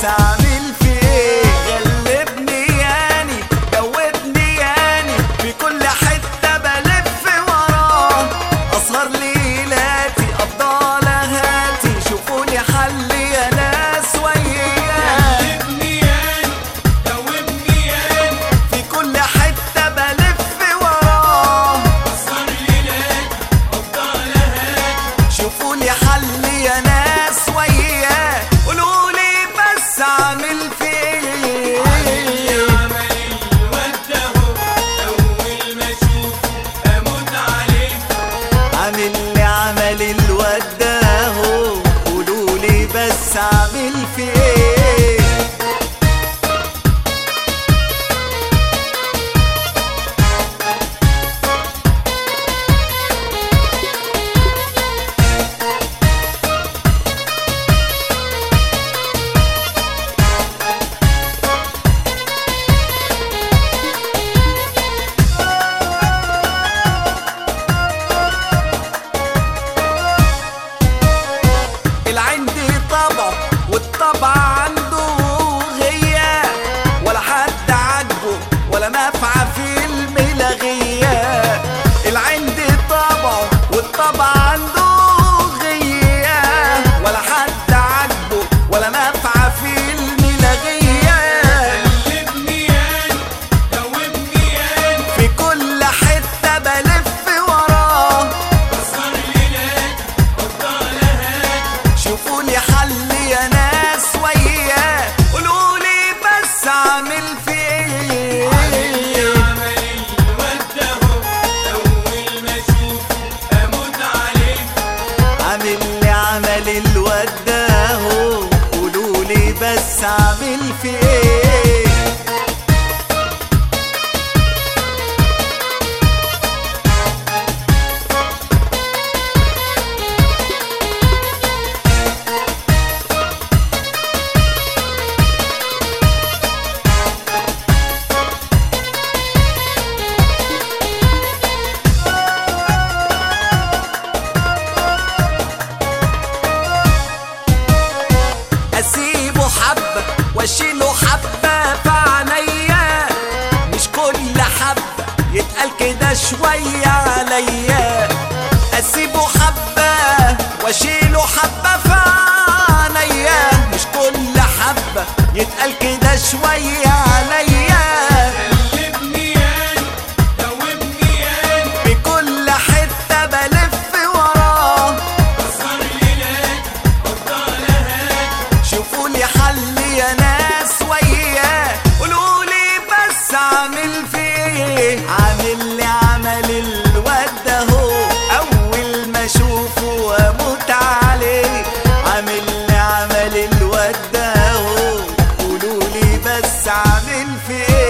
بس اعمل في ايه غلبني ياني جوبني ياني في كل حتة بلف وراه اسهر ليلاتي افضل هاتي شوفولي حل يا ناس وياه جاوبني ياني جاوبني ياني في كل حتة بلف وراه أسهر ليلات أفضل أهات شوفولي حل يا ناس وياه قولولي بس اعمل في ايه عمل الواد أهو أول ما أشوفه أموت عليه عامل لي عمل الواد ده اهو قولولي بس اعمل في ايه العندي طبع والطبع عنده غية ولا حد عاجبه ولا نافعة في الملغية العندي طبع والطبع عنده غية ولا حد عاجبه ولا نافعة في الملغية قلبني ياني جاوبني ياني في كل حتة بلف وراه أسهر ليلات أفضل أهات شوفولي حل يا ناس وياه قولولي بس اعمل في ايه عمل الواد أهو أول ما أشوفه أموت عليه عامل لي عمل الواد ده اهو قولولي بس اعمل في ايه اسيبه حبه واشيله حبه في عينيا مش كل حبه يتقال كده شويه عليا اسيبه حبه واشيله حبه في عينيا مش كل حبه يتقال كده شويه عليا قلبني ياني جاوبني ياني بكل حته بلف وراه أسهر ليلات أفضل أهات شوفولي حل يا ناس وياه قولولي بس اعمل في ايه عامل لي عمل الواد ده اهو اول ما اشوفه واموت عليه عامل لي عمل الواد ده اهو قولولي بس اعمل في ايه